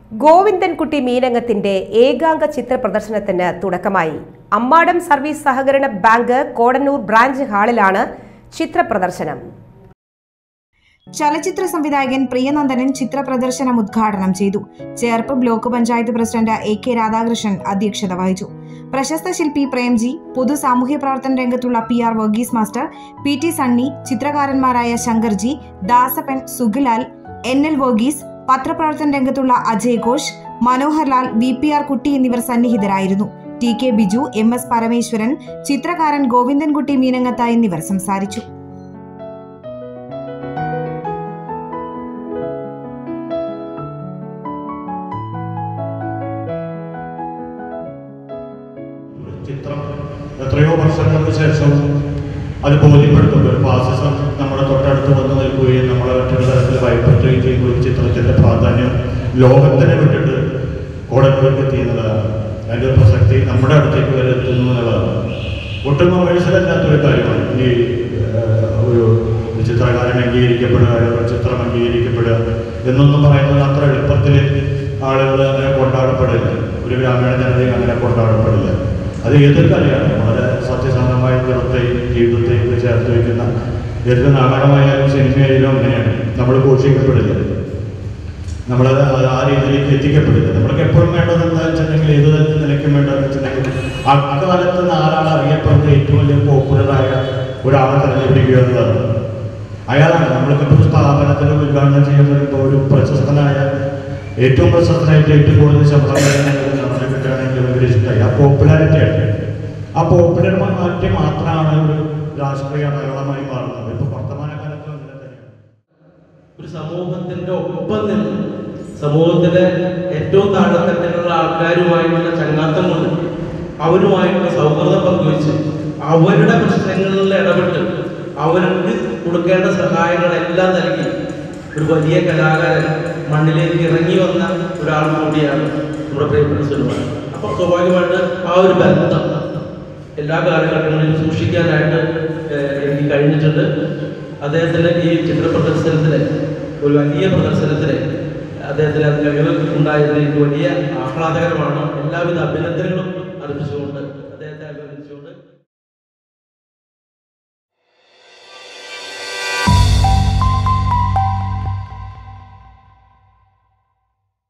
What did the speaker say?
ഗോവിന്ദൻകുട്ടി മീനങ്ങത്തിന്റെ ഏകാംഗ ചിത്ര പ്രദർശനത്തിന് തുടക്കമായി അമ്മാടം സർവീസ് സഹകരണ ബാങ്ക് കോടന്നൂർ ബ്രാഞ്ച് ഹാളിലാണ് ചിത്ര പ്രദർശനം ചലച്ചിത്ര സംവിധായകൻ പ്രിയനന്ദനൻ ചിത്ര പ്രദർശനം ഉദ്ഘാടനം ചെയ്തു Cherpu block panchayat president A K Radhakrishnan അധ്യക്ഷത വഹിച്ചു പ്രശസ്ത ശില്പി പ്രേംജി പൊതു സാമൂഹ്യ പ്രവർത്തന രംഗത്തുള്ള P R Varghese master P T Sunny ചിത്രകാരന്മാരായ ശങ്കർജി ദാസപ്പൻ സുഗുലാൽ എൻ എൽ വർഗീസ് പത്രപ്രവർത്തന രംഗത്തുള്ള Ajay Ghosh Manoharlal V P R Kutty എന്നിവർ സന്നിഹിതരായിരുന്നു T K Biju M S Parameswaran ചിത്രകാരൻ ഗോവിന്ദൻകുട്ടി മീനങ്ങത്ത എന്നിവർ സംസാരിച്ചു ചിത്രം എത്രയോ വർഷങ്ങൾക്ക് ശേഷം അത് ബോധ്യപ്പെടുത്തുമ്പോൾ ഫാസിസം നമ്മുടെ തൊട്ടടുത്ത് വന്ന് നിൽക്കുകയും നമ്മളെ മറ്റൊരു തരത്തിൽ ഭയപ്പെടുത്തുകയും ചെയ്യുമ്പോൾ ഈ ചിത്രത്തിൻ്റെ പ്രാധാന്യം ലോകത്തിനെ വിട്ടിട്ട് കോടതിയിലേക്ക് എത്തിയെന്നുള്ളതാണ് അതിൻ്റെ ഒരു പ്രസക്തി നമ്മുടെ അടുത്തേക്ക് വരെ എത്തുന്നു എന്നുള്ളതാണ് ഒട്ടും കൊമേഴ്സ്യലല്ലാത്തൊരു കാര്യമാണ് ഈ ഏഹ്, ഒരു ചിത്രകാരൻ അംഗീകരിക്കപ്പെടുക ഒരു ചിത്രം അംഗീകരിക്കപ്പെടുക എന്നൊന്നും പറയുന്നത് അത്ര എളുപ്പത്തിൽ ആളുകൾ അങ്ങനെ കൊണ്ടാടപ്പെടില്ല ഒരു ഗ്രാമീണ ജനതയും അങ്ങനെ കൊണ്ടാടപ്പെടില്ല അത് ഏതൊരു കലയാണ് വളരെ സത്യസന്ധമായ നിറത്തെയും ജീവിതത്തെയും ഒക്കെ ചേർത്ത് വയ്ക്കുന്ന ഏത് നാടകമായാലും സിനിമയായാലും അങ്ങനെയാണ് നമ്മൾ ഘോഷിക്കപ്പെടില്ല നമ്മൾ ആ രീതിയിലേക്ക് എത്തിക്കപ്പെടില്ല നമ്മൾക്ക് എപ്പോഴും വേണ്ടത് എന്താ വെച്ചിട്ടുണ്ടെങ്കിൽ ഏത് തരത്തിൽ നിലയ്ക്കും വേണ്ടതെന്ന് വെച്ചിട്ടുണ്ടെങ്കിൽ അക്കാലത്ത് നാലാൾ അറിയപ്പെടുന്ന ഏറ്റവും വലിയ പോപ്പുലറായ ഒരാളെ തെരഞ്ഞെടുപ്പിക്കുക എന്നതാണ് അയാളാണ് നമ്മൾക്കിപ്പോൾ ഒരു സ്ഥാപനത്തിൽ ഉദ്ഘാടനം ചെയ്യുന്ന ഇപ്പോൾ ഒരു പ്രശസ്തനായ ഏറ്റവും പ്രശസ്തനായിട്ട് ഏറ്റവും കൂടുതൽ ശമ്പളം നടന്നു കിട്ടുകയാണെങ്കിൽ ഭയങ്കര ഇഷ്ടമായി ആ പോപ്പുലാരിറ്റിയാണ് ആ പോപ്പുലർമാറ്റി മാത്രമാണ് ഒരു രാഷ്ട്രീയ അടയാളമായി മാറുന്നത് ഇപ്പോൾ വർത്തമാനകാലത്തും അങ്ങനെ തന്നെയാണ് ഒരു സമൂഹത്തിന്റെ ഒപ്പം നിന്ന് സമൂഹത്തിലെ ഏറ്റവും താഴെത്തട്ടിലുള്ള ആൾക്കാരുമായിട്ടുള്ള ചങ്ങാത്തം കൊണ്ട് അവരുമായിട്ടുള്ള സൗഹൃദം പങ്കുവെച്ച് അവരുടെ പ്രശ്നങ്ങളിൽ ഇടപെട്ട് അവർക്ക് കൊടുക്കേണ്ട സഹായങ്ങളെല്ലാം നൽകി ഒരു വലിയ കലാകാരൻ മണ്ണിലേക്ക് ഇറങ്ങി വന്ന ഒരാൾ കൂടിയാണ് നമ്മുടെ പ്രിയപ്പെട്ട സിനിമ അപ്പോൾ സ്വാഭാവികമായിട്ട് ആ ഒരു ബന്ധം എല്ലാ കാലഘട്ടങ്ങളിലും സൂക്ഷിക്കാനായിട്ട് ഏഹ്, എനിക്ക് കഴിഞ്ഞിട്ടുണ്ട് അദ്ദേഹത്തിൻ്റെ ഈ ചിത്ര പ്രദർശനത്തിന് ഒരു വലിയ പ്രദർശനത്തിന് അദ്ദേഹത്തിന് അത് കഴിവ് ഉണ്ടായത് എനിക്ക് വലിയ ആഹ്ലാദകരമാണ് എല്ലാവിധ അഭിനന്ദനങ്ങളും അർപ്പിച്ചുകൊണ്ട് അദ്ദേഹത്തെ അഭിനന്ദിച്ചുകൊണ്ട്